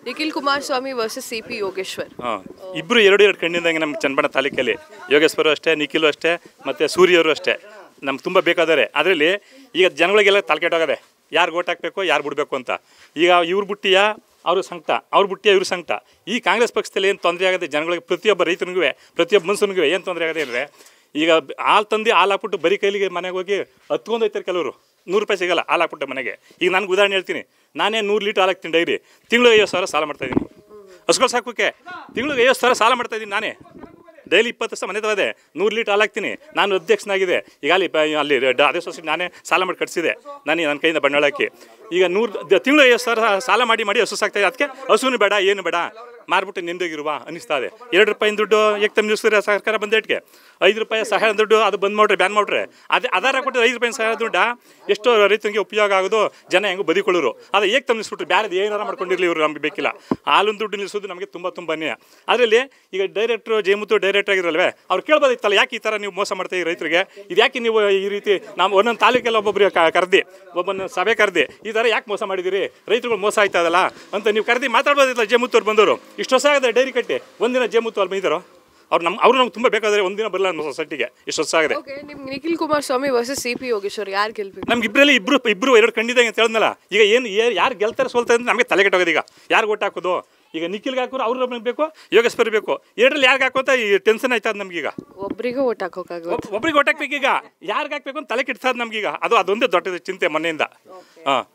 Nikhil Kumaraswamy versus C P Yogeshwar ಹಾಂ ಇಬ್ಬರು ಎರಡು ಎರಡು ಕಣ್ಣಿಂದಂಗೆ ನಮ್ಗೆ ಚನ್ನಬಣ್ಣ ತಾಲೂಕಲ್ಲಿ ಯೋಗೇಶ್ವರು ಅಷ್ಟೇ ನಿಖಿಲು ಅಷ್ಟೇ ಮತ್ತು ಸೂರ್ಯವರು ಅಷ್ಟೇ ನಮ್ಗೆ ತುಂಬ ಬೇಕಾದರೆ ಅದರಲ್ಲಿ ಈಗ ಜನಗಳಿಗೆಲ್ಲ ತಲೆಕೆಟ್ಟೋಗದೆ ಯಾರು ಓಟ್ ಹಾಕಬೇಕು ಯಾರು ಬಿಡಬೇಕು ಅಂತ ಈಗ ಇವ್ರ ಬುಟ್ಟಿಯ ಅವರು ಸಂಕಟ ಅವ್ರ ಬುಟ್ಟಿಯ ಇವ್ರ ಸಂಕಟ ಈ ಕಾಂಗ್ರೆಸ್ ಪಕ್ಷದಲ್ಲಿ ಏನು ತೊಂದರೆ ಆಗುತ್ತೆ ಜನಗಳಿಗೆ ಪ್ರತಿಯೊಬ್ಬ ರೈತನಿಗೂ ಪ್ರತಿಯೊಬ್ಬ ಮನುಷ್ಯನಿಗೂ ಏನು ತೊಂದರೆ ಆಗದೆ ಅಂದರೆ ಈಗ ಹಾಲು ತಂದು ಹಾಲು ಹಾಕ್ಬಿಟ್ಟು ಬರೀ ಕೈಲಿಗೆ ಮನೆಗೆ ಹೋಗಿ ಹತ್ಕೊಂಡು ಹೋಯ್ತಾರೆ ಕೆಲವರು ನೂರು ರೂಪಾಯಿ ಸಿಗಲ್ಲ ಹಾಲು ಹಾಕ್ಬಿಟ್ಟು ಮನೆಗೆ ಈಗ ನನಗೆ ಉದಾಹರಣೆ ಹೇಳ್ತೀನಿ ನಾನೇ ನೂರು ಲೀಟ್ರ್ ಹಾಲು ಹಾಕ್ತೀನಿ ಡೈರಿ ತಿಂಗಳಿಗೆ ಐವತ್ತು ಸಾವಿರ ಸಾಲ ಮಾಡ್ತಾಯಿದ್ದೀನಿ ಹಸ್ಗಳು ಸಾಕೋಕೆ ತಿಂಗಳಿಗೆ ಐವತ್ತು ಸಾವಿರ ಸಾಲ ಮಾಡ್ತಾ ಇದ್ದೀನಿ ನಾನೇ ಡೈಲಿ ಇಪ್ಪತ್ತು ಸಾವಿರ ಮನೆ ತರದೆ ನೂರು ಲೀಟ್ರ್ ಹಾಲು ಹಾಕ್ತೀನಿ ನಾನು ಅಧ್ಯಕ್ಷನಾಗಿದೆ ಈಗ ಅಲ್ಲಿ ಪ- ಅಲ್ಲಿ ಡ- ಅದೇ ಸೊಸೈಟಿ ನಾನೇ ಸಾಲ ಮಾಡಿ ಕಟ್ಸಿದೆ ನಾನು ನನ್ನ ಕೈಯಿಂದ ಬಂಡವಾಳ ಹಾಕಿ ಈಗ ನೂರು ತಿಂಗಳು ಐವತ್ತು ಸಾವಿರ ಸಾಲ ಮಾಡಿ ಮಾಡಿ ಹಸು ಸಾಕ್ತಾ ಇದೆ ಅದಕ್ಕೆ ಹಸುನು ಬೇಡ ಏನು ಬೇಡ ಮಾರ್ಬಿಟ್ಟು ನೆಮ್ಮದಿಗಿರುವ ಅನ್ನಿಸ್ತಾ ಇದೆ ಎರಡು ರೂಪಾಯಿನ ದುಡ್ಡು ಏಕ್ತಮ್ ನಿಲ್ಲಿಸಿದ್ರೆ ಸರ್ಕಾರ ಬಂದೇಟ್ಗೆ ಐದು ರೂಪಾಯಿ ಸಹಾಯ ದುಡ್ಡು ಅದು ಬಂದ್ ಮಾಡ್ರೆ ಬ್ಯಾನ್ ಮಾಡ್ರೆ ಅದೇ ಆಧಾರ ಕೊಟ್ಟು ಐದು ರೂಪಾಯಿ ಸಹಾಯ ದುಡ್ಡ ಎಷ್ಟೋ ರೈತರಿಗೆ ಉಪಯೋಗ ಆಗೋದು ಜನ ಹೆಂಗೋ ಬದಿಕೊಳ್ಳೋರು ಅದು ಏಕ್ತಮ್ ನಿಲ್ಲಿಸ್ಬಿಟ್ರು ಬೇರೆ ಏನಾರ ಮಾಡ್ಕೊಂಡಿರಲಿ ಇವರು ನಮಗೆ ಬೇಕಿಲ್ಲ ಹಾಲಿನ ದುಡ್ಡು ನಿಲ್ಲಿಸೋದು ನಮಗೆ ತುಂಬ ತುಂಬ ಅನ್ಯಾಯ ಅದರಲ್ಲಿ ಈಗ ಡೈರೆಕ್ಟ್ರು ಜಯಮುತ್ತು ಡೈರೆಕ್ಟರ್ ಆಗಿರಲ್ವೇ ಅವ್ರು ಕೇಳ್ಬೋದಿತ್ತಲ್ಲ ಯಾಕೆ ಈ ಥರ ನೀವು ಮೋಸ ಮಾಡ್ತಾ ಈ ರೈತರಿಗೆ ಇದು ಯಾಕೆ ನೀವು ಈ ರೀತಿ ನಾವು ಒಂದೊಂದು ತಾಲೂಕೆಲ್ಲ ಒಬ್ಬೊಬ್ಬರು ಕರೆದಿ ಒಬ್ಬನ ಸಭೆ ಕರೆದಿ ಈ ಥರ ಯಾಕೆ ಮೋಸ ಮಾಡಿದಿರಿ ರೈತರುಗಳು ಮೋಸ ಆಯ್ತಾ ಅದಲ್ಲ ಅಂತ ನೀವು ಕರೆದಿ ಮಾತಾಡ್ಬೋದಿಲ್ಲ ಜಯಮುತ್ತು ಅವ್ರು ಬಂದವರು ಇಷ್ಟು ಹೊಸ ಆಗಿದೆ ಡೈರಿ ಕಟ್ಟಿ ಒಂದಿನ ಜಯಮುತ್ತು ಅಲ್ಲಿ ಬಂದಿದ್ದಾರೋ ಅವ್ರು ನಮ್ಮ ಅವ್ರು ನಮ್ಗೆ ತುಂಬ ಬೇಕಾದರೆ ಒಂದಿನ ಬರಲ್ಲ ನಮ್ಮ ಸೊಸೈಟಿಗೆ ಇಷ್ಟು ಹೊಸ ಆಗಿದೆ ಓಕೆ ನಿಮ್ಗೆ Nikhil Kumaraswamy versus C P Yogeshwar ಯಾರು ಗೆಲ್ಬೇಕು ನಮ್ಗೆ ಇಬ್ಬರಲ್ಲಿ ಇಬ್ರು ಇಬ್ರು ಎರಡು ಕಂಡಿದೆ ಅಂತ ಹೇಳಿದ್ನಲ್ಲ ಈಗ ಏನು ಯಾರು ಗೆಲ್ತಾರೆ ಸೋಲ್ತಾರೆ ಅಂತ ನಮಗೆ ತಲೆ ಕೆಟ್ಟೋಗೋದು ಈಗ ಯಾರು ಓಟ್ ಹಾಕೋದು ಈಗ ನಿಖಿಲ್ಗೆ ಹಾಕೋರು ಅವ್ರು ನಮಗೆ ಬೇಕು ಯೋಗೇಶ್ವರ್ ಬೇಕು ಎರಡರಲ್ಲಿ ಯಾರಿಗೆ ಹಾಕೋತ ಈ ಟೆನ್ಷನ್ ಆಯ್ತದ ನಮಗೀಗ ಒಬ್ರಿಗೂ ಓಟ್ ಹಾಕೋಕ್ಕಾಗಲ್ಲ ಒಬ್- ಒಬ್ರಿಗೆ ಓಟ್ ಹಾಕ್ಬೇಕೀಗ ಯಾರಿಗೆ ಹಾಕ್ಬೇಕು ಅಂತ ತಲೆ ಕೆಡ್ತದ ನಮಗೀಗ ಅದು ಅದೊಂದೇ ದೊಡ್ಡ ಚಿಂತೆ ಮೊನ್ನೆಯಿಂದ ಹಾಂ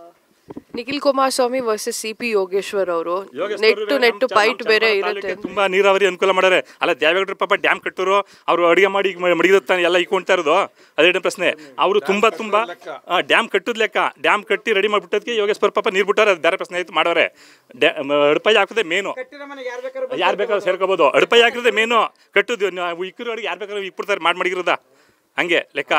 Nikhil Kumaraswamy versus C P Yogeshwar ಅವರು ನೆಟ್ಟು ನೆಟ್ಟು ಫೈಟ್ ಬೇರೆ ಇರುತ್ತೆ ತುಂಬಾ ನೀರಾವರಿ ಅನುಕೂಲ ಮಾಡ್ಯಾರೆ ಅಲ್ಲ ದೇವೇಗೌಡರು ಪಾಪ ಡ್ಯಾಮ್ ಕಟ್ಟರು ಅವರು ಅಡುಗೆ ಮಾಡಿ ಮಡಿಗತ್ತಾನೆ ಎಲ್ಲ ಇಕ್ಕೊಂತಾ ಇರೋದು ಅದೇ ಪ್ರಶ್ನೆ ಅವರು ತುಂಬಾ ತುಂಬಾ ಡ್ಯಾಮ್ ಕಟ್ಟದ ಲೆಕ್ಕ ಡ್ಯಾಮ್ ಕಟ್ಟಿ ರೆಡಿ ಮಾಡಿಬಿಟ್ಟದಕ್ಕೆ ಯೋಗೇಶ್ವರ್ ಪಾಪ ನೀರು ಬಿಟ್ಟಾರೆ ಅದು ಬೇರೆ ಪ್ರಶ್ನೆ ಆಯ್ತು ಮಾಡೋರೆ ಅಡುಪಾಯಿ ಹಾಕೋದೇ ಮೇನು ಯಾರು ಬೇಕಾದ್ರೂ ಸೇರ್ಕೋಬೋದು ಅಡುಪಾಯಿ ಹಾಕಿರೋದೇ ಮೇನು ಕಟ್ಟುದು ನಾವು ಇಕ್ಕರು ಅಡುಗೆ ಯಾರು ಬೇಕಾದ್ರೂ ಇಕ್ಬಿಡ್ತಾರೆ ಮಾಡಿ ಮಡಗಿರೋದ ಹಂಗೆ ಲೆಕ್ಕ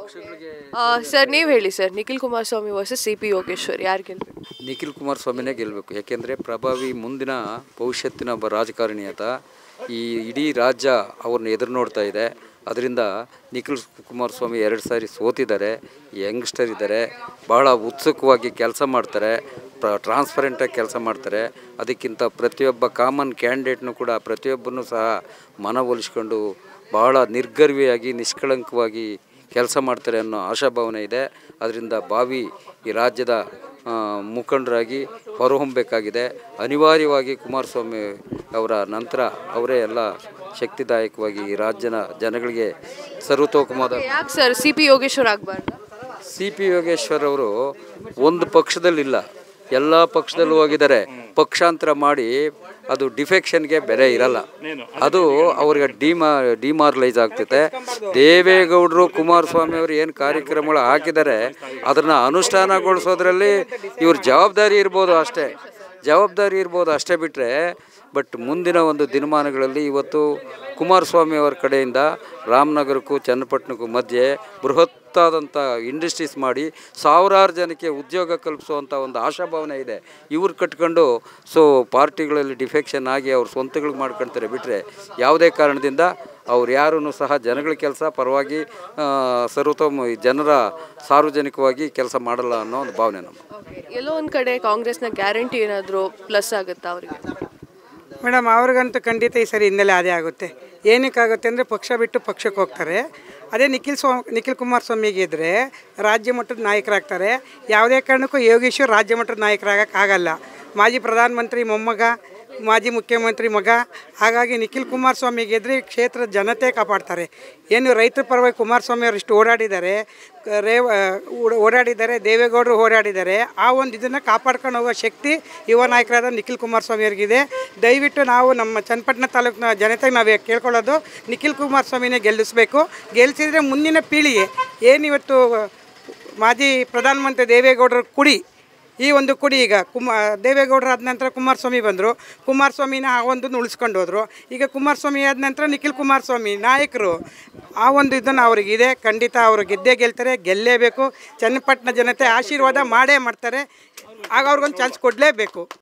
ಸರ್ ನೀವು ಹೇಳಿ sir Nikhil Kumaraswamy versus C P Yogeshwar ಯಾರು ಗೆಲ್ಬೇಕು ನಿಖಿಲ್ ಕುಮಾರಸ್ವಾಮಿನೇ ಗೆಲ್ಲಬೇಕು ಯಾಕೆಂದರೆ ಪ್ರಭಾವಿ ಮುಂದಿನ ಭವಿಷ್ಯತ್ತಿನ ಒಬ್ಬ ರಾಜಕಾರಣಿ ಆತ ಈ ಇಡೀ ರಾಜ್ಯ ಅವ್ರನ್ನ ಎದುರು ನೋಡ್ತಾ ಇದೆ ಅದರಿಂದ ನಿಖಿಲ್ ಕುಮಾರಸ್ವಾಮಿ ಎರಡು ಸಾರಿ ಸೋತಿದ್ದಾರೆ ಯಂಗ್ಸ್ಟರ್ ಇದ್ದಾರೆ ಬಹಳ ಉತ್ಸುಕವಾಗಿ ಕೆಲಸ ಮಾಡ್ತಾರೆ ಪ್ರ ಟ್ರಾನ್ಸ್ಪರೆಂಟಾಗಿ ಕೆಲಸ ಮಾಡ್ತಾರೆ ಅದಕ್ಕಿಂತ ಪ್ರತಿಯೊಬ್ಬ ಕಾಮನ್ ಕ್ಯಾಂಡಿಡೇಟ್ನು ಕೂಡ ಪ್ರತಿಯೊಬ್ಬರನ್ನು ಸಹ ಮನವೊಲಿಸ್ಕೊಂಡು ಬಹಳ ನಿರ್ಗರ್ವಿಯಾಗಿ ನಿಷ್ಕಳಂಕವಾಗಿ ಕೆಲಸ ಮಾಡ್ತಾರೆ ಅನ್ನೋ ಆಶಾಭಾವನೆ ಇದೆ ಅದರಿಂದ ಭಾವಿ ಈ ರಾಜ್ಯದ ಆ, ಮುಖಂಡರಾಗಿ ಹೊರಹೊಮ್ಮಬೇಕಾಗಿದೆ ಅನಿವಾರ್ಯವಾಗಿ ಕುಮಾರಸ್ವಾಮಿ ಅವರ ನಂತರ ಅವರೇ ಎಲ್ಲ ಶಕ್ತಿದಾಯಕವಾಗಿ ಈ ರಾಜ್ಯನ ಜನಗಳಿಗೆ ಸರ್ವತೋಮುಖವಾದ ಯಾಕೆ ಸರ್ ಸಿ ಪಿ ಯೋಗೇಶ್ವರ್ ಆಗಬಾರ್ದು ಸಿ ಪಿ ಯೋಗೇಶ್ವರ್ ಅವರು ಒಂದು ಪಕ್ಷದಲ್ಲಿಲ್ಲ ಎಲ್ಲ ಪಕ್ಷದಲ್ಲೂ ಹೋಗಿದ್ದಾರೆ ಪಕ್ಷಾಂತರ ಮಾಡಿ ಅದು ಡಿಫೆಕ್ಷನ್ಗೆ ಬೆಲೆ ಇರಲ್ಲ ಅದು ಅವ್ರಿಗೆ ಡಿಮಾ ಡಿಮಾರಲೈಸ್ ಆಗ್ತೈತೆ ದೇವೇಗೌಡರು ಕುಮಾರಸ್ವಾಮಿ ಅವರು ಏನು ಕಾರ್ಯಕ್ರಮಗಳು ಹಾಕಿದ್ದಾರೆ ಅದನ್ನು ಅನುಷ್ಠಾನಗೊಳಿಸೋದ್ರಲ್ಲಿ ಇವ್ರ ಜವಾಬ್ದಾರಿ ಇರ್ಬೋದು ಅಷ್ಟೇ ಜವಾಬ್ದಾರಿ ಇರ್ಬೋದು ಅಷ್ಟೇ ಬಿಟ್ಟರೆ ಬಟ್ ಮುಂದಿನ ಒಂದು ದಿನಮಾನಗಳಲ್ಲಿ ಇವತ್ತು ಕುಮಾರಸ್ವಾಮಿ ಅವರ ಕಡೆಯಿಂದ ರಾಮನಗರಕ್ಕೂ ಚನ್ನಪಟ್ಟಣಕ್ಕೂ ಮಧ್ಯೆ ಬೃಹತ್ತಾದಂಥ ಇಂಡಸ್ಟ್ರೀಸ್ ಮಾಡಿ ಸಾವಿರಾರು ಜನಕ್ಕೆ ಉದ್ಯೋಗ ಕಲ್ಪಿಸುವಂಥ ಒಂದು ಆಶಾಭಾವನೆ ಇದೆ ಇವ್ರು ಕಟ್ಕೊಂಡು ಸೊ ಪಾರ್ಟಿಗಳಲ್ಲಿ ಡಿಫೆಕ್ಷನ್ ಆಗಿ ಅವ್ರ ಸ್ವಂತಗಳಿಗೆ ಮಾಡ್ಕೊಳ್ತಾರೆ ಬಿಟ್ಟರೆ ಯಾವುದೇ ಕಾರಣದಿಂದ ಅವ್ರು ಯಾರೂ ಸಹ ಜನಗಳ ಕೆಲಸ ಪರವಾಗಿ ಆ, ಸರ್ವತೋಮ ಜನರ ಸಾರ್ವಜನಿಕವಾಗಿ ಕೆಲಸ ಮಾಡಲ್ಲ ಅನ್ನೋ ಒಂದು ಭಾವನೆ ನಮ್ಮ ಎಲ್ಲೋ ಒಂದು ಕಡೆ ಕಾಂಗ್ರೆಸ್ನ ಗ್ಯಾರಂಟಿ ಏನಾದರೂ ಪ್ಲಸ್ ಆಗುತ್ತಾ ಅವರಿಗೆ ಮೇಡಮ್ ಅವ್ರಿಗಂತೂ ಖಂಡಿತ ಈ ಸರಿ ಹಿನ್ನೆಲೆ ಅದೇ ಆಗುತ್ತೆ ಏನಕ್ಕಾಗುತ್ತೆ ಅಂದರೆ ಪಕ್ಷ ಬಿಟ್ಟು ಪಕ್ಷಕ್ಕೆ ಹೋಗ್ತಾರೆ ಅದೇ ನಿಖಿಲ್ ಸ್ವಾ ನಿಖಿಲ್ ಕುಮಾರಸ್ವಾಮಿಗೆ ಇದ್ದರೆ ರಾಜ್ಯ ಮಟ್ಟದ ನಾಯಕರಾಗ್ತಾರೆ ಯಾವುದೇ ಕಾರಣಕ್ಕೂ ಯೋಗೇಶ್ವರ್ ರಾಜ್ಯ ಮಟ್ಟದ ನಾಯಕರಾಗಕ್ಕಾಗಲ್ಲ ಮಾಜಿ ಪ್ರಧಾನಮಂತ್ರಿ ಮೊಮ್ಮಗ ಮಾಜಿ ಮುಖ್ಯಮಂತ್ರಿ ಮಗ ಹಾಗಾಗಿ ನಿಖಿಲ್ ಕುಮಾರಸ್ವಾಮಿ ಗೆದ್ರೆ ಕ್ಷೇತ್ರದ ಜನತೆ ಕಾಪಾಡ್ತಾರೆ ಏನು ರೈತರ ಪರವಾಗಿ ಕುಮಾರಸ್ವಾಮಿ ಅವರು ಇಷ್ಟು ಓಡಾಡಿದ್ದಾರೆ ಕ- ರೇವ ಓಡ- ಓಡಾಡಿದ್ದಾರೆ ದೇವೇಗೌಡರು ಓಡಾಡಿದ್ದಾರೆ ಆ ಒಂದು ಇದನ್ನು ಕಾಪಾಡ್ಕೊಂಡು ಹೋಗೋ ಶಕ್ತಿ ಯುವ ನಾಯಕರಾದ ನಿಖಿಲ್ ಕುಮಾರಸ್ವಾಮಿ ಅವರಿಗಿದೆ ದಯವಿಟ್ಟು ನಾವು ನಮ್ಮ ಚನ್ನಪಟ್ಟಣ ತಾಲೂಕಿನ ಜನತೆಗೆ ನಾವು ಕೇಳ್ಕೊಳ್ಳೋದು ನಿಖಿಲ್ ಕುಮಾರಸ್ವಾಮಿನೇ ಗೆಲ್ಲಿಸಬೇಕು ಗೆಲ್ಲಿಸಿದ್ರೆ ಮುಂದಿನ ಪೀಳಿಗೆ ಏನಿವತ್ತು ಮಾಜಿ ಪ್ರಧಾನಮಂತ್ರಿ ದೇವೇಗೌಡರ ಕುಡಿ ಈ ಒಂದು ಕುಡಿ ಈಗ ಕುಮ ದೇವೇಗೌಡರು ಆದ ನಂತರ ಕುಮಾರಸ್ವಾಮಿ ಬಂದರು ಕುಮಾರಸ್ವಾಮಿನ ಆ ಒಂದನ್ನು ಉಳಿಸ್ಕೊಂಡು ಹೋದರು ಈಗ ಕುಮಾರಸ್ವಾಮಿ ಆದ ನಂತರ ನಿಖಿಲ್ ಕುಮಾರಸ್ವಾಮಿ ನಾಯಕರು ಆ ಒಂದು ಇದನ್ನು ಅವ್ರಿಗಿದೆ ಖಂಡಿತ ಅವರು ಗೆದ್ದೇ ಗೆಲ್ತಾರೆ ಗೆಲ್ಲೇಬೇಕು ಚನ್ನಪಟ್ಟಣ ಜನತೆ ಆಶೀರ್ವಾದ ಮಾಡೇ ಮಾಡ್ತಾರೆ ಆಗ ಅವ್ರಿಗೊಂದು ಚಾನ್ಸ್ ಕೊಡಲೇಬೇಕು